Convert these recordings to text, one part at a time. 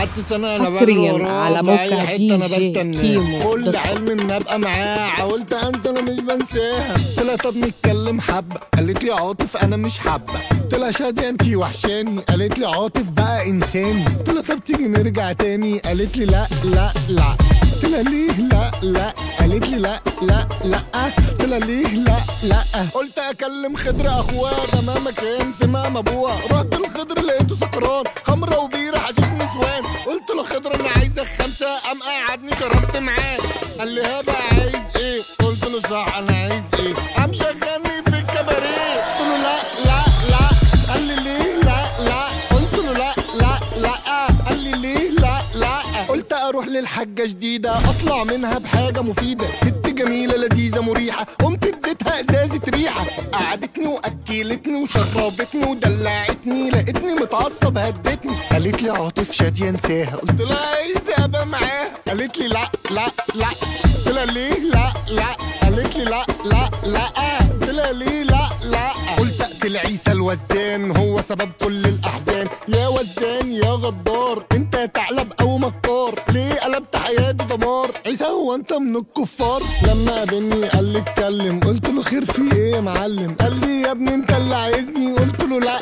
قعدت سنه انا حصرياً بجري وراه على في موقع أي حتة دي انا جي بستناه كيمو كل دوت علم ان ابقى معاه حاولت انسى انا مش بنساها قلت لها طب نتكلم حبه قالت لي عاطف انا مش حابه قلت لها شاديه انتي وحشاني قالت لي عاطف بقى انساني قلت لها طب تيجي نرجع تاني قالت لي لا لا لا قلت لها ليه لا لا قالت لي لا لا لا قلت لها ليه لا لا قلت اكلم خضر اخوها ده ما مكان في مام ابوها رحت لخضر لقيته سكران خمره وبيره حشيش نسوان قلت له خضر انا عايزك خمسه قام قعدني شربت معاه قال لي هبه عايز ايه قلت له صح انا عايز ايه قام شغلني في الكباريه قلت له لا لا لا قال لي ليه لا لا قلت له لا لا لا قال لي ليه لا لا قلت اروح للحاجه جديده اطلع منها بحاجه مفيده ست جميله لذيذه مريحه قمت اديتها ازازه ريحه قعدتني واكلتني وشربتني ودلعتني لقيتني متعصب هدتني قالت لي عاطف شاديه انساها قلت لها عايزه ابقى معاها قالت لي لا لا لا قلت لها ليه لا لا قالت لي لا لا لا قلت لها ليه لا لا قلت اقتل عيسى الوزان هو سبب كل الاحزان يا وزان يا غدار انت يا ثعلب او مكار ليه قلبت حياتي دمار عيسى هو انت من الكفار لما قابلني قال لي اتكلم قلت له خير في ايه يا معلم قال لي يا ابني انت اللي عايزني قلت له لا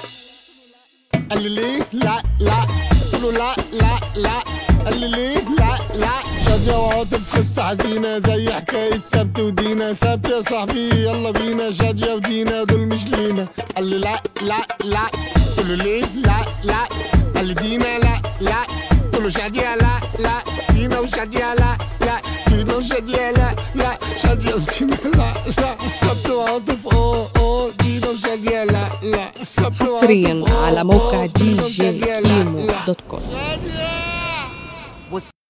قال لي ليه لا لا قلت له لا لا لا قال لي ليه لا لا شادية وعاطف قصة حزينة زي حكاية سبت ودينا سبت يا صاحبي يلا بينا شادية ودينا دول مش لينا قال لي لا لا لا قلت له ليه لا لا قال لي دينا لا لا قلت له شادية لا لا دينا وشادية لا لا دينا وشادية لا لا شادية ودينا لا لا سبت وعاطف اه اه دينا وشادية لا لا سبت حصريا وعاطف، آه، على موقع آه، دي دينا جي وشادية لا كيمو لا دوت كوم شادية